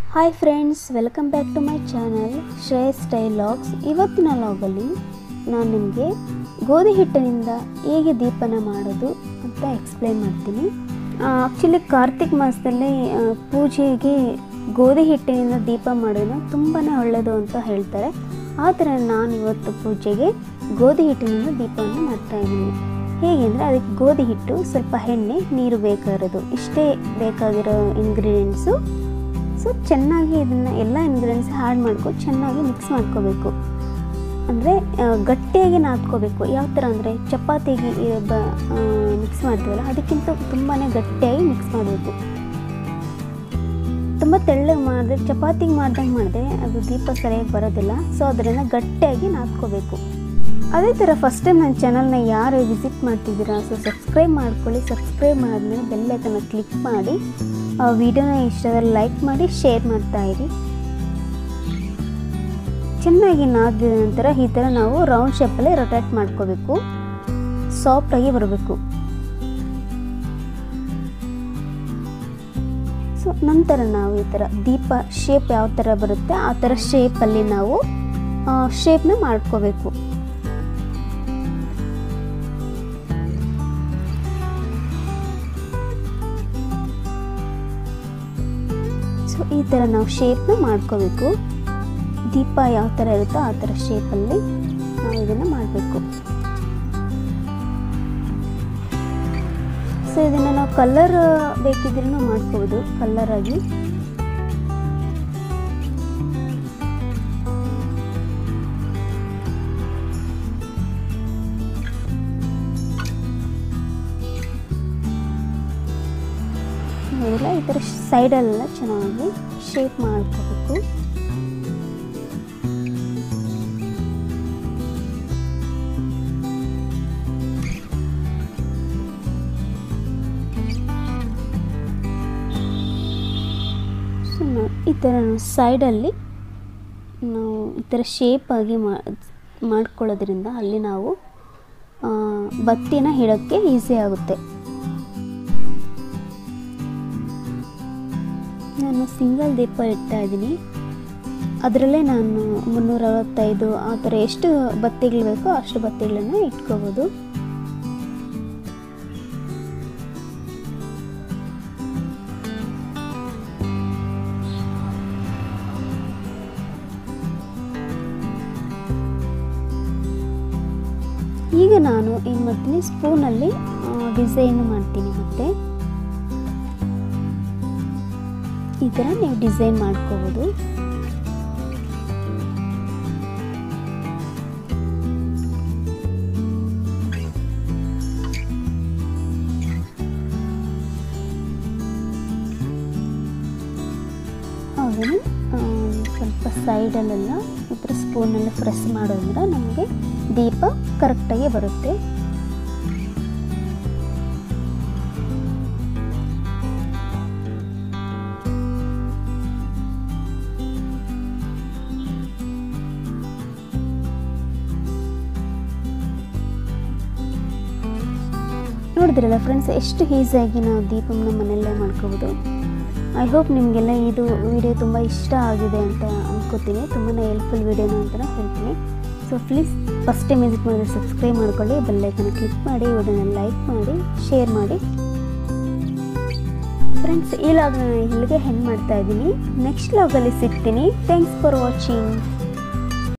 hi friends welcome back to my channel Shreyas style logs ಇವತ್ತಿನ ಲಾಗಲ್ಲಿ ನಾನು ನಿಮಗೆ ಗೋಧಿ ಹಿಟ್ಟಿನಿಂದ ಹೇಗೆ ದೀಪನ ಮಾಡೋದು ಅಂತ ಎಕ್ಸ್ಪ್ಲೇನ್ ಮಾಡ್ತೀನಿ ಆ್ಯಕ್ಚುಲಿ ಕಾರ್ತಿಕ್ ಮಾಸದಲ್ಲಿ ಆ, ಪೂಜೆಗೆ ಗೋಧಿ ಹಿಟ್ಟಿನಿಂದ ದೀಪ ಮಾಡೋದು ತುಂಬಾ ಒಳ್ಳೆಯದು ಅಂತ ಹೇಳ್ತಾರೆ ಆದರೆ ನಾನು ಇವತ್ತು ಪೂಜೆಗೆ ಗೋಧಿ ಹಿಟ್ಟಿನಿಂದ ದೀಪವನ್ನು ಮಾಡ್ತಾ ಇದ್ದೀನಿ ಹೇಗೆ ಅಂದರೆ ಅದಕ್ಕೆ ಗೋಧಿ ಹಿಟ್ಟು ಸ್ವಲ್ಪ ಎಣ್ಣೆ ನೀರು ಬೇಕಾಗಿರೋದು ಇಷ್ಟೇ ಬೇಕಾಗಿರೋ ಇಂಗ್ರೀಡಿಯೆಂಟ್ಸು ಸೊ ಚೆನ್ನಾಗಿ ಇದನ್ನು ಎಲ್ಲ ಇಂಗ್ರೀಡಿಯೆಂಟ್ಸ್ ಆ್ಯಡ್ ಮಾಡ್ಕೊಂಡು ಚೆನ್ನಾಗಿ ಮಿಕ್ಸ್ ಮಾಡ್ಕೋಬೇಕು ಅಂದರೆ ಗಟ್ಟಿಯಾಗಿ ನಾದ್ಕೋಬೇಕು ಯಾವ ಥರ ಅಂದರೆ ಚಪಾತಿಗೆ ಈ ಬ ಮಿಕ್ಸ್ ಮಾಡ್ತೀವಲ್ಲ ಅದಕ್ಕಿಂತ ತುಂಬಾ ಗಟ್ಟಿಯಾಗಿ ಮಿಕ್ಸ್ ಮಾಡಬೇಕು ತುಂಬ ತೆಳ್ಳಗೆ ಮಾಡಿದ್ರೆ ಚಪಾತಿಗೆ ಮಾಡ್ದಂಗೆ ಮಾಡಿದ್ರೆ ಅದು ದೀಪ ಸರಿಯಾಗಿ ಬರೋದಿಲ್ಲ ಸೊ ಅದರಿಂದ ಗಟ್ಟಿಯಾಗಿ ನಾದ್ಕೋಬೇಕು ಅದೇ ಥರ ಫಸ್ಟ್ ಟೈಮ್ ನನ್ನ ಚಾನಲ್ನ ಯಾರು ವಿಸಿಟ್ ಮಾಡ್ತಿದ್ದೀರಾ ಸೊ ಸಬ್ಸ್ಕ್ರೈಬ್ ಮಾಡ್ಕೊಳ್ಳಿ ಸಬ್ಸ್ಕ್ರೈಬ್ ಮಾಡಿದ್ಮೇಲೆ ಬೆಲ್ಲೈಕನ್ನ ಕ್ಲಿಕ್ ಮಾಡಿ ಆ ವಿಡಿಯೋನ ಇಷ್ಟದಲ್ಲಿ ಲೈಕ್ ಮಾಡಿ ಶೇರ್ ಮಾಡ್ತಾ ಇರಿ ಚೆನ್ನಾಗಿ ನಾದಿದ ನಂತರ ಈ ಥರ ನಾವು ರೌಂಡ್ ಶೇಪಲ್ಲಿ ರೊಟೇಟ್ ಮಾಡ್ಕೋಬೇಕು ಸಾಫ್ಟಾಗಿ ಬರಬೇಕು ಸೊ ನಂತರ ನಾವು ಈ ಥರ ದೀಪ ಶೇಪ್ ಯಾವ ಥರ ಬರುತ್ತೆ ಆ ಥರ ಶೇಪಲ್ಲಿ ನಾವು ಶೇಪ್ನ ಮಾಡ್ಕೋಬೇಕು ಸೊ ಈ ಥರ ನಾವು ಶೇಪ್ನ ಮಾಡ್ಕೋಬೇಕು ದೀಪ ಯಾವ ಥರ ಇರುತ್ತೋ ಆ ಥರ ಶೇಪಲ್ಲಿ ನಾವು ಇದನ್ನು ಮಾಡಬೇಕು ಸೊ ಇದನ್ನು ನಾವು ಕಲರ್ ಬೇಕಿದ್ರೂ ಮಾಡ್ಕೋಬೋದು ಕಲರಾಗಿ ನೋಡಿಲ್ಲ ಈ ಥರ ಸೈಡಲ್ಲೆಲ್ಲ ಚೆನ್ನಾಗಿ ಶೇಪ್ ಮಾಡ್ಕೋಬೇಕು ಸೊ ನಾವು ಈ ಥರ ನಾವು ಸೈಡಲ್ಲಿ ನಾವು ಈ ಥರ ಶೇಪಾಗಿ ಮಾಡ್ಕೊಳ್ಳೋದ್ರಿಂದ ಅಲ್ಲಿ ನಾವು ಆ, ಬತ್ತಿನ ಇಡೋಕ್ಕೆ ಈಸಿ ಆಗುತ್ತೆ ನಾನು ಸಿಂಗಲ್ ದೀಪ ಇಡ್ತಾ ಇದ್ದೀನಿ ಅದರಲ್ಲೇ ನಾನು ಮುನ್ನೂರ ಅರವತ್ತೈದು ಆ ಥರ ಎಷ್ಟು ಬತ್ತಿಗಳು ಬೇಕೋ ಅಷ್ಟು ಬತ್ತಿಗಳನ್ನು ಇಟ್ಕೋಬೋದು ಈಗ ನಾನು ಏನು ಮಾಡ್ತೀನಿ ಸ್ಪೂನಲ್ಲಿ ಡಿಸೈನ್ ಮಾಡ್ತೀನಿ ಮತ್ತೆ ಈ ಥರ ನೀವು ಡಿಸೈನ್ ಮಾಡ್ಕೋಬೋದು ಅದನ್ನು ಸ್ವಲ್ಪ ಸೈಡಲ್ಲೆಲ್ಲ ಈ ಥರ ಸ್ಪೂನಲ್ಲಿ ಪ್ರೆಸ್ ಮಾಡೋದ್ರಿಂದ ನಮಗೆ ದೀಪ ಕರೆಕ್ಟಾಗಿ ಬರುತ್ತೆ ನೋಡಿದ್ರಲ್ಲ ಫ್ರೆಂಡ್ಸ್ ಎಷ್ಟು ಈಸಿಯಾಗಿ ನಾವು ದೀಪನ ಮನೆಯಲ್ಲೇ ಮಾಡ್ಕೋಬೋದು ಐ ಹೋಪ್ ನಿಮಗೆಲ್ಲ ಇದು ವಿಡಿಯೋ ತುಂಬ ಇಷ್ಟ ಆಗಿದೆ ಅಂತ ಅನ್ಕೋತೀನಿ ತುಂಬಾ ಹೆಲ್ಪ್ಫುಲ್ ವಿಡಿಯೋನ ಅಂತ ಹೇಳ್ತೀನಿ so please first time visit ಮಾಡಿದ್ರೆ ಸಬ್ಸ್ಕ್ರೈಬ್ ಮಾಡ್ಕೊಳ್ಳಿ ಬೆಲ್ಲೈಕನ್ನ ಕ್ಲಿಕ್ ಮಾಡಿ ವಿಡಿಯೋನ ಲೈಕ್ ಮಾಡಿ ಶೇರ್ ಮಾಡಿ ಫ್ರೆಂಡ್ಸ್ ಈ ಲಾಗ್ನ ಇಲ್ಲಿಗೆ ಹೆಣ್ಣು ಮಾಡ್ತಾ ಇದ್ದೀನಿ ನೆಕ್ಸ್ಟ್ ಲಾಗಲ್ಲಿ ಸಿಗ್ತೀನಿ ಥ್ಯಾಂಕ್ಸ್ ಫಾರ್ ವಾಚಿಂಗ್